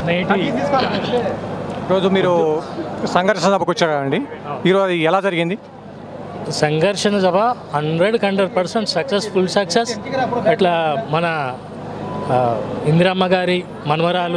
నేటి ఈరోజు మీరు సంఘర్షణ సభకు వచ్చారు కదండి ఈరోజు అది ఎలా జరిగింది సంఘర్షణ సభ hundred hundred percent success full success ఇట్లా మన ఆ, ఇందిరమ్మ గారి మనవరాలు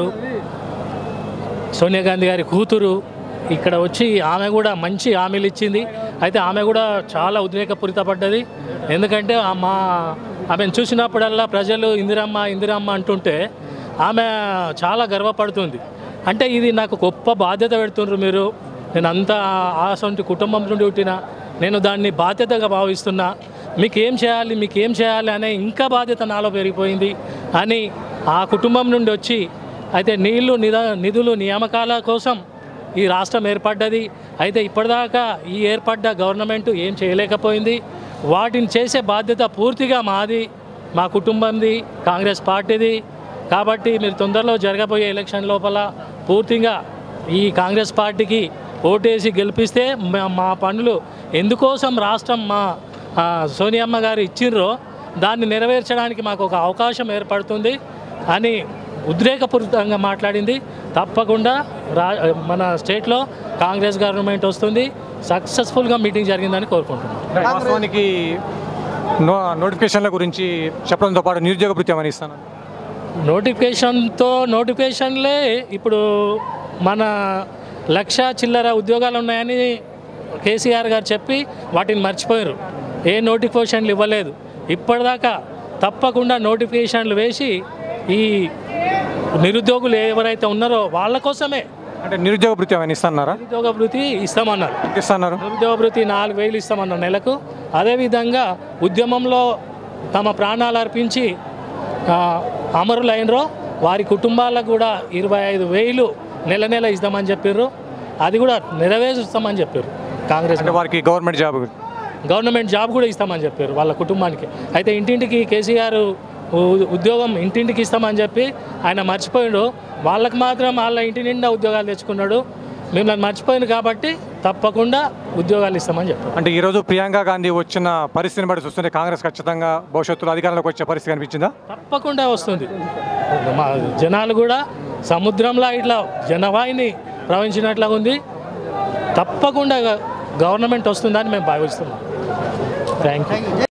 సోనియా గాంధీ గారి కూతురు ఇక్కడ వచ్చి ఆమె కూడా మంచి హామీలు ఇచ్చింది అయితే ఆమె కూడా చాలా ఉద్రేకపూరితపడ్డది ఎందుకంటే ఆ మా ఆమెను చూసినప్పుడల్లా ప్రజలు ఇందిరమ్మ ఇందిరమ్మ అంటుంటే ఆమె చాలా గర్వపడుతుంది అంటే ఇది నాకు గొప్ప బాధ్యత పెడుతుండ్రు మీరు నేను అంత ఆసంటి కుటుంబం నుండి పుట్టిన నేను దాన్ని బాధ్యతగా భావిస్తున్నా మీకు ఏం చేయాలి మీకు ఏం చేయాలి అనే ఇంకా బాధ్యత నాలో పెరిగిపోయింది అని ఆ కుటుంబం నుండి వచ్చి అయితే నీళ్లు నిద నిధులు నియామకాల కోసం ఈ రాష్ట్రం ఏర్పడ్డది అయితే ఇప్పటిదాకా ఈ ఏర్పడ్డ గవర్నమెంట్ ఏం చేయలేకపోయింది వాటిని చేసే బాధ్యత పూర్తిగా మాది మా కుటుంబంది కాంగ్రెస్ పార్టీది కాబట్టి మీరు తొందరలో జరగబోయే ఎలక్షన్ లోపల పూర్తిగా ఈ కాంగ్రెస్ పార్టీకి ఓటేసి గెలిపిస్తే మా- మా పనులు ఎందుకోసం రాష్ట్రం మా ఆ, సోనియమ్మ గారు ఇచ్చిండ్రో దాన్ని నెరవేర్చడానికి మాకు ఒక అవకాశం ఏర్పడుతుంది అని ఉద్రేకపూరితంగా మాట్లాడింది తప్పకుండా రా మన స్టేట్లో కాంగ్రెస్ గవర్నమెంట్ వస్తుంది సక్సెస్ఫుల్గా మీటింగ్ జరిగిందని కోరుకుంటున్నాను వాస్తవానికి నో నోటిఫికేషన్ల గురించి చెప్పడంతో పాటు నిరుద్యోగ భృతి ఏమని ఇస్తాను నోటిఫికేషన్తో నోటిఫికేషన్లే ఇప్పుడు మన లక్ష చిల్లర ఉద్యోగాలు ఉన్నాయని కేసీఆర్ గారు చెప్పి వాటిని మర్చిపోయారు ఏ నోటిఫికేషన్లు ఇవ్వలేదు ఇప్పటిదాకా తప్పకుండా నోటిఫికేషన్లు వేసి ఈ నిరుద్యోగులు ఎవరైతే ఉన్నారో వాళ్ళ కోసమే అంటే నిరుద్యోగ భృతి ఏమైనా ఇస్తున్నారా నిరుద్యోగ భృతి ఇస్తామన్నారు ఎంత ఇస్తున్నారు నిరుద్యోగ భృతి నాలుగు వేలు ఇస్తామన్నారు నెలకు అదేవిధంగా ఉద్యమంలో తమ ప్రాణాలు అర్పించి ఆ, అమరులైనరో వారి కుటుంబాలకు కూడా ఇరవై ఐదు వేలు నెల నెల ఇస్తామని చెప్పారు అది కూడా నెరవేరుస్తామని చెప్పారు కాంగ్రెస్ అంటే వారికి గవర్నమెంట్ జాబ్ గవర్నమెంట్ జాబ్ కూడా ఇస్తామని చెప్పారు వాళ్ళ కుటుంబానికి అయితే ఇంటింటికి కేసీఆర్ ఉ- ఉద్యోగం ఇంటింటికి ఇస్తామని చెప్పి ఆయన మర్చిపోయాడు వాళ్ళకి మాత్రం వాళ్ళ ఇంటి నిండా ఉద్యోగాలు తెచ్చుకున్నాడు మిమ్మల్ని మర్చిపోయింది కాబట్టి తప్పకుండా ఉద్యోగాలు ఇస్తామని చెప్పారు అంటే ఈరోజు ప్రియాంక గాంధీ వచ్చిన పరిస్థితిని బట్టి చూస్తుంటే కాంగ్రెస్ ఖచ్చితంగా భవిష్యత్తులో అధికారంలోకి వచ్చే పరిస్థితి కనిపించిందా తప్పకుండా వస్తుంది మా జనాలు కూడా సముద్రంలో ఇట్లా జనవాహిని ప్రవహించినట్లుగా ఉంది తప్పకుండా గవర్నమెంట్ వస్తుందని మేము భావిస్తున్నాం థ్యాంక్ యూ